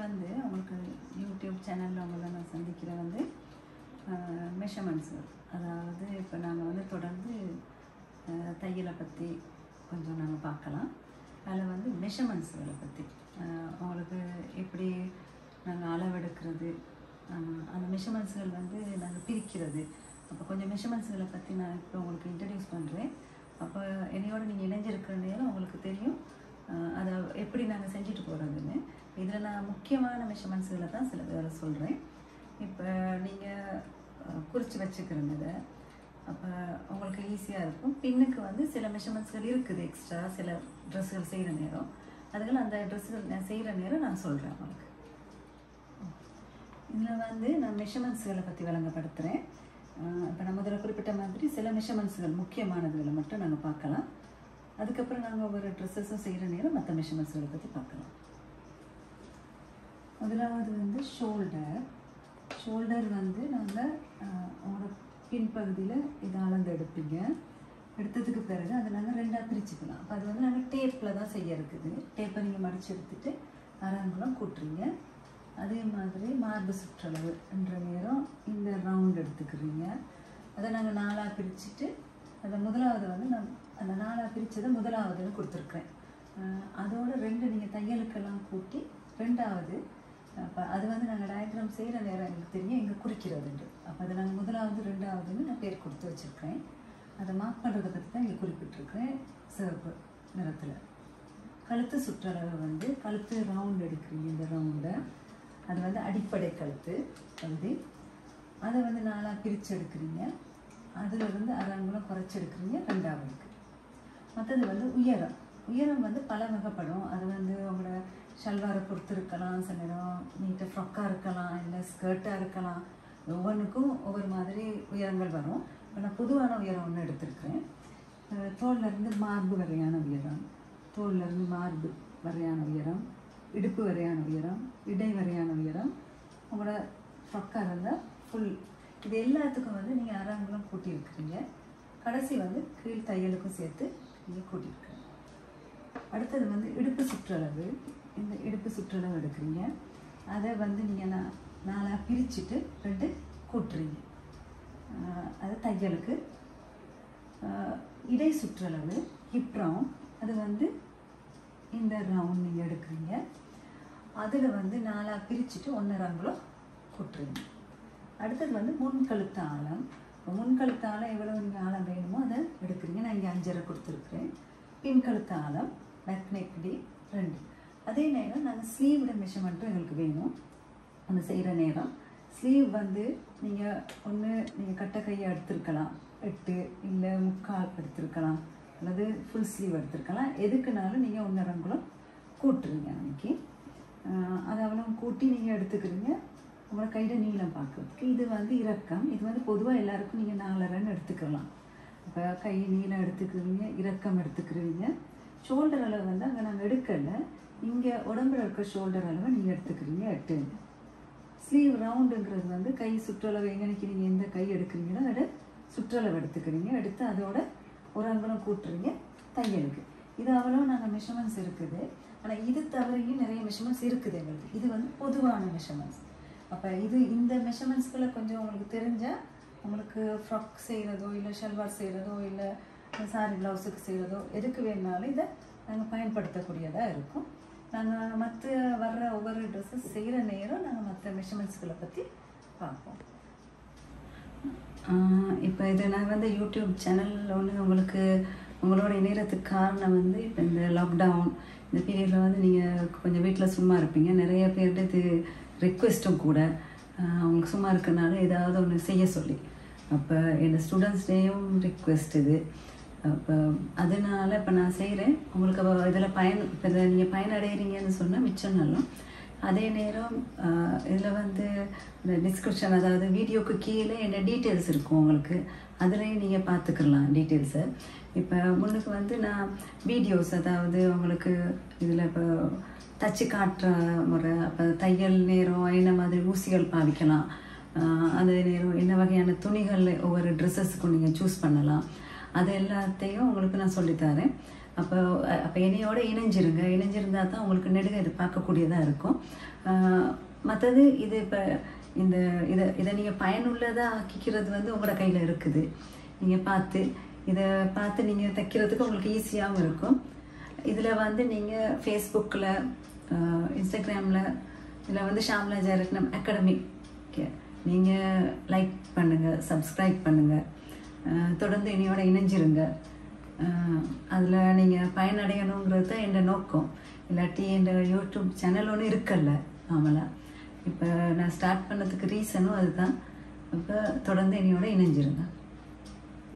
வந்து உங்களுக்கு யூடியூப் சேனலில் உங்களை நான் சந்திக்கிற வந்து மெஷர்மெண்ட்ஸு அதாவது இப்போ நாங்கள் வந்து தொடர்ந்து அஹ், தையலை பற்றி கொஞ்சம் நாங்கள் பார்க்கலாம் அதில் வந்து மெஷர்மெண்ட்ஸுகளை பற்றி உங்களுக்கு எப்படி நாங்கள் அளவெடுக்கிறது அஹ், அந்த மெஷர்மெண்ட்ஸுகள் வந்து நாங்கள் பிரிக்கிறது அப்போ கொஞ்சம் மெஷர்மெண்ட்ஸுகளை பற்றி நான் இப்போ உங்களுக்கு இன்ட்ரடியூஸ் பண்ணுறேன் அப்போ என்னையோட நீங்கள் இணைஞ்சிருக்கிற நேரம் உங்களுக்கு தெரியும் அஹ், அதை எப்படி நாங்கள் செஞ்சுட்டு போகிறதுன்னு இதில் நான் முக்கியமான மெஷர்மெண்ட்ஸுகளை தான் சில வேலை சொல்கிறேன் இப்போ நீங்கள் குறித்து வச்சுக்கிறேன் இதை அப்போ உங்களுக்கு ஈஸியாக இருக்கும் பின்னுக்கு வந்து சில மெஷர்மெண்ட்ஸ்கள் இருக்குது எக்ஸ்ட்ரா சில ட்ரெஸ்ஸுகள் செய்கிற நேரம் அதுகள் அந்த ட்ரெஸ்ஸுகள் நான் செய்கிற நேரம் நான் சொல்கிறேன் உங்களுக்கு இதில் வந்து நான் மெஷர்மெண்ட்ஸுகளை பற்றி விளங்கப்படுத்துகிறேன் இப்போ நான் முதல்ல குறிப்பிட்ட மாதிரி சில மெஷர்மெண்ட்ஸுகள் முக்கியமானதுகளை மட்டும் நாங்கள் பார்க்கலாம் அதுக்கப்புறம் நாங்கள் ஒவ்வொரு ட்ரெஸ்ஸஸும் செய்கிற நேரம் மற்ற மெஷர்மெண்ட்ஸுகளை பற்றி பார்க்கலாம் முதலாவது வந்து ஷோல்டர் ஷோல்டர் வந்து நாங்கள் உங்களோட பின்பகுதியில் இதை அளந்து எடுப்பீங்க எடுத்ததுக்கு பிறகு அதை நாங்கள் ரெண்டாக பிரிச்சுக்கலாம் அப்போ அது வந்து நாங்கள் டேப்பில் தான் செய்ய இருக்குது டேப்பை நீங்கள் மடித்து எடுத்துட்டு அரைங்குளம் கூட்டுறீங்க அதே மாதிரி மார்பு சுற்றளவு என்ற நேரம் இந்த ரவுண்ட் எடுத்துக்கிறீங்க அதை நாங்கள் நாலாக பிரிச்சுட்டு அதை முதலாவது வந்து நான் அந்த நாலாக பிரித்ததை முதலாவதுன்னு கொடுத்துருக்குறேன் அஹ் அதோட ரெண்டு நீங்கள் தையலுக்கெல்லாம் கூட்டி ரெண்டாவது அப்போ அது வந்து நாங்கள் டயக்ராம் செய்கிற நேரம் எங்களுக்கு தெரியும் எங்கே குறிக்கிறதுண்டு அப்போ அதை நாங்கள் முதலாவது ரெண்டாவதுன்னு நான் பேர் கொடுத்து வச்சுருக்கேன் அதை மார்க் பண்ணுறதை பற்றி தான் இங்கே குறிப்பிட்டிருக்கேன் சிவப்பு நிறத்தில் கழுத்து சுற்றளவு வந்து கழுத்து ரவுண்ட் எடுக்கிறீங்க இந்த ரவுண்டை அது வந்து அடிப்படை கழுத்து பகுதி அதை வந்து நாலாக பிரித்து எடுக்கிறீங்க அதில் இருந்து அரைங்குளம் குறைச்சி எடுக்கிறீங்க ரெண்டாவதுக்கு மற்றது வந்து உயரம் உயரம் வந்து பல வகைப்படும் அது வந்து உங்களோட ஷல்வாரை பொறுத்து இருக்கலாம் சில நேரம் நீட்டாக ஃப்ராக்காக இருக்கலாம் இல்லை ஸ்கர்ட்டாக இருக்கலாம் ஒவ்வொன்றுக்கும் ஒவ்வொரு மாதிரி உயரங்கள் வரும் இப்போ நான் பொதுவான உயரம் ஒன்று எடுத்திருக்கிறேன் அஹ் தோல்ல இருந்து மார்பு வரையான உயரம் தோல்ல இருந்து மார்பு வரையான உயரம் இடுப்பு வரையான உயரம் இடை வரையான உயரம் உங்களோட ஃப்ராக்காக இருந்தால் ஃபுல் இது எல்லாத்துக்கும் வந்து நீங்கள் அரைங்குளம் கூட்டியிருக்கிறீங்க கடைசி வந்து கீழ் தையலுக்கும் சேர்த்து நீங்கள் கூட்டியிருக்கிறீங்க அடுத்தது வந்து இடுப்பு சுற்றளவு இந்த இடுப்பு சுற்றளவு எடுக்கிறீங்க அதை வந்து நீங்கள் நான் நாலாக பிரிச்சுட்டு ரெண்டு கூட்டுறீங்க ஆஹ் அது தையலுக்கு ஆஹ் இடை சுற்றளவு ஹிப் ரவுண்ட் அது வந்து இந்த ரவுண்ட் நீங்கள் எடுக்கிறீங்க அதில் வந்து நாலாக பிரிச்சுட்டு ஒன்றரை அங்குலம் கூட்டுறீங்க அடுத்தது வந்து முன்கழுத்து ஆழம் இப்போ முன்கழுத்து ஆழம் எவ்வளோ நீங்கள் ஆழம் வேணுமோ அதை எடுக்கிறீங்க நான் இங்கே அஞ்சரை கொடுத்துருக்குறேன் பின்கழுத்து ஆழம் பேக் நெக் டி ரெண்டு அதே நேரம் நாங்கள் ஸ்லீவோட மெஷர்மெண்ட்டும் எங்களுக்கு வேணும் அந்த செய்கிற நேரம் ஸ்லீவ் வந்து நீங்கள் ஒன்று நீங்கள் கட்ட கையை எடுத்திருக்கலாம் எட்டு இல்லை முக்கால் எடுத்திருக்கலாம் அல்லது ஃபுல் ஸ்லீவ் எடுத்திருக்கலாம் எதுக்குனாலும் நீங்கள் ஒன்றரை அங்குலம் கூட்டுறீங்க அன்னைக்கு ஆஹ் அது அவ்வளோ கூட்டி நீங்கள் எடுத்துக்கிறீங்க உங்களோட கையில் நீளம் பார்க்குறதுக்கு இது வந்து இறக்கம் இது வந்து பொதுவாக எல்லாருக்கும் நீங்கள் நாலரைன்னு எடுத்துக்கலாம் இப்போ கை நீளம் எடுத்துக்கிறீங்க இறக்கம் எடுத்துக்கிறீங்க ஷோல்டர் அளவு வந்து அங்கே நாங்கள் எடுக்கலை இங்கே உடம்புல இருக்க ஷோல்டர் அளவை நீங்கள் எடுத்துக்கிறீங்க எட்டு ஸ்லீவ் ரவுண்டுங்கிறது வந்து கை சுற்றளவு எங்கனைக்கு நீங்கள் எந்த கை எடுக்கிறீங்களோ அதோட சுற்றளவு எடுத்துக்கிறீங்க எடுத்து அதோட ஒரு அங்குலம் கூட்டுறீங்க தையலுக்கு இது அவ்வளோ நாங்கள் மெஷர்மெண்ட்ஸ் இருக்குது ஆனால் இது தவிரையும் நிறைய மெஷர்மெண்ட்ஸ் இருக்குது எங்களுக்கு இது வந்து பொதுவான மெஷர்மெண்ட்ஸ் அப்போ இது இந்த மெஷர்மெண்ட்ஸ்களை கொஞ்சம் உங்களுக்கு தெரிஞ்சால் உங்களுக்கு ஃப்ராக் செய்கிறதோ இல்லை ஷல்வார் செய்கிறதோ இல்லை சாரி ப்ளவுஸுக்கு செய்கிறதோ எதுக்கு வேணுனாலும் இதை நாங்கள் பயன்படுத்தக்கூடியதாக இருக்கும் நாங்கள் மற்ற வர்ற ஒவ்வொரு ட்ரெஸ்ஸஸ் செய்கிற நேரம் நாங்கள் மற்ற மெஷர்மெண்ட்ஸ்களை பற்றி பார்ப்போம் இப்போ இது நான் வந்து யூடியூப் சேனல் ஒன்று உங்களுக்கு உங்களோட இணையறதுக்கு காரணம் வந்து இப்போ இந்த லாக்டவுன் இந்த பீரியடில் வந்து நீங்கள் கொஞ்சம் வீட்டில் சும்மா இருப்பீங்க நிறைய பேர்கிட்ட இது ரெக்வெஸ்ட்டும் கூட ஆஹ் அவங்களுக்கு சும்மா இருக்கறனால ஏதாவது ஒன்று செய்ய சொல்லி அப்போ என் ஸ்டூடெண்ட்ஸ் டேயும் ரெக்வெஸ்ட் இது அப்போ அதனால இப்போ நான் செய்கிறேன் உங்களுக்கு அப்போ இதில் பயன் இப்போ இதில் நீங்கள் பயனடைகிறீங்கன்னு சொன்னால் மிச்சம் நல்லா அதே நேரம் இதில் வந்து இந்த டிஸ்கிரிப்ஷன் அதாவது வீடியோக்கு கீழே என்ன டீட்டெயில்ஸ் இருக்கும் உங்களுக்கு அதுலேயும் நீங்கள் பார்த்துக்கலாம் டீட்டெயில்ஸை இப்போ முன்னுக்கு வந்து நான் வீடியோஸ் அதாவது உங்களுக்கு இதில் இப்போ தச்சு காட்டுற முறை அப்போ தையல் நேரம் என்ன மாதிரி ஊசிகள் பாவிக்கலாம் ஆஹ் அதே நேரம் என்ன வகையான துணிகள் ஒவ்வொரு ட்ரெஸ்ஸஸுக்கும் நீங்கள் சூஸ் பண்ணலாம் அது எல்லாத்தையும் உங்களுக்கு நான் சொல்லித்தரேன் அப்போ அப்போ என்னையோட இணைஞ்சிருங்க இணைஞ்சிருந்தா தான் உங்களுக்கு நெடுக இது பார்க்கக்கூடியதாக இருக்கும் மற்றது இது இப்போ இந்த இதை இதை நீங்கள் பயனுள்ளதாக ஆக்கிக்கிறது வந்து உங்களோட கையில் இருக்குது நீங்கள் பார்த்து இதை பார்த்து நீங்கள் தைக்கிறதுக்கு உங்களுக்கு ஈஸியாகவும் இருக்கும் இதில் வந்து நீங்கள் ஃபேஸ்புக்கில் இன்ஸ்டாகிராமில் இதில் வந்து ஷாம்லா ஜெயரத்னம் அகாடமி நீங்கள் லைக் பண்ணுங்கள் சப்ஸ்கிரைப் பண்ணுங்கள் தொடர்ந்து என்னையோட இணைஞ்சிருங்க அதில் நீங்கள் பயனடையணுங்கிறது தான் என் நோக்கம் இல்லாட்டி என் யூடியூப் சேனல் ஒன்று இருக்கல்ல ஆமலா இப்போ நான் ஸ்டார்ட் பண்ணதுக்கு ரீசனும் அதுதான் இப்போ தொடர்ந்து என்னையோட இணைஞ்சிருங்க